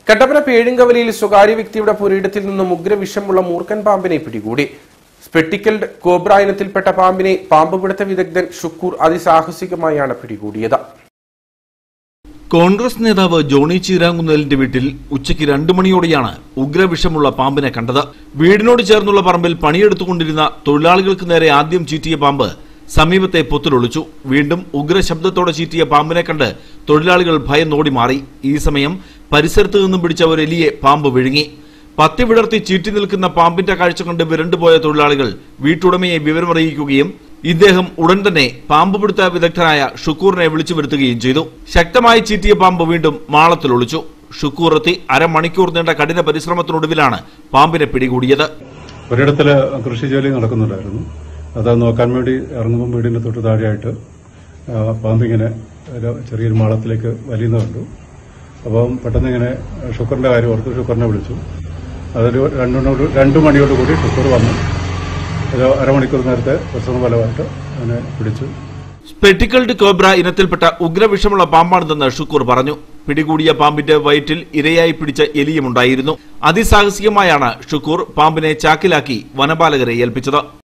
കട്ടപ്പന പേഴുങ്കവലിയിൽ സ്വകാര്യ വ്യക്തിയുടെ പുരയിടത്തിൽ നിന്നും ഉഗ്രവിഷമുള്ള മൂർഖൻ പാമ്പിനെ പിടികൂടി സ്പെട്ടിക്കൽഡ് കോബ്ര ഇനത്തിൽപ്പെട്ട പാമ്പിനെ പാമ്പ് പിടുത്ത വിദഗ്ധൻ ഷുക്കൂർ അതിസാഹസികമായാണ് പിടികൂടിയത് കോൺഗ്രസ് നേതാവ് ജോണി ചീരാങ്കുന്നലിന്റെ വീട്ടിൽ ഉച്ചയ്ക്ക് രണ്ടു മണിയോടെയാണ് ഉഗ്രവിഷമുള്ള പാമ്പിനെ കണ്ടത് വീടിനോട് ചേർന്നുള്ള പറമ്പിൽ പണിയെടുത്തുകൊണ്ടിരുന്ന തൊഴിലാളികൾക്ക് നേരെ ആദ്യം ചീറ്റിയ പാമ്പ് സമീപത്തെ പൊത്തിലൊളിച്ചു വീണ്ടും ഉഗ്രശബ്ദത്തോടെ ചീറ്റിയ പാമ്പിനെ കണ്ട് തൊഴിലാളികൾ ഭയന്നോടി മാറി ഈ സമയം പരിസരത്ത് നിന്നും പിടിച്ച ഒരു എലിയെ പാമ്പ് വിഴുങ്ങി പത്തി വിടർത്തി ചീറ്റി നിൽക്കുന്ന പാമ്പിന്റെ കാഴ്ച കണ്ട് വിരണ്ടുപോയ തൊഴിലാളികൾ വീട്ടുടമയെ വിവരമറിയിക്കുകയും ഇദ്ദേഹം ഉടൻ തന്നെ പാമ്പ് പിടുത്ത വിദഗ്ധനായ ഷുക്കൂറിനെ വിളിച്ചു വരുത്തുകയും ചെയ്തു ശക്തമായി ചീറ്റിയ പാമ്പ് വീണ്ടും മാളത്തിൽ ഒളിച്ചു ഷുക്കൂർ എത്തി അരമണിക്കൂർ നീണ്ട കഠിന പരിശ്രമത്തിനൊടുവിലാണ് പാമ്പിനെ പിടികൂടിയത് ഒരിടത്തിൽ കൃഷി ജോലി നടക്കുന്നുണ്ടായിരുന്നു അത് നോക്കാൻ വേണ്ടി ഇറങ്ങുമ്പോൾ വീടിന്റെ തൊട്ട് താഴെയായിട്ട് ആ, പാമ്പിങ്ങനെ ഒരു ചെറിയൊരു മാളത്തിലേക്ക് വലിയുന്ന കണ്ടു അപ്പം പെട്ടെന്ന് ഇങ്ങനെ ഷുക്കറിന്റെ കാര്യം ഓർത്തു ഷുക്കറിനെ വിളിച്ചു അതൊരു രണ്ടു രണ്ടു മണിയോട് കൂടി ഷുക്കർ വന്നു ഒരു അരമണിക്കൂർ നേരത്തെ പരിശ്രമ ഫലമായിട്ട് അതിനെ പിടിച്ചു സ്പെറ്റിക്കൽഡ് കോബ്ര ഇനത്തിൽപ്പെട്ട ഉഗ്രവിഷമുള്ള പാമ്പാണിതെന്ന് ഷുക്കൂർ പറഞ്ഞു പിടികൂടിയ പാമ്പിന്റെ വയറ്റിൽ ഇരയായി പിടിച്ച എലിയുമുണ്ടായിരുന്നു അതിസാഹസികമായാണ് ഷുക്കൂർ പാമ്പിനെ ചാക്കിലാക്കി വനപാലകരെ ഏൽപ്പിച്ചത്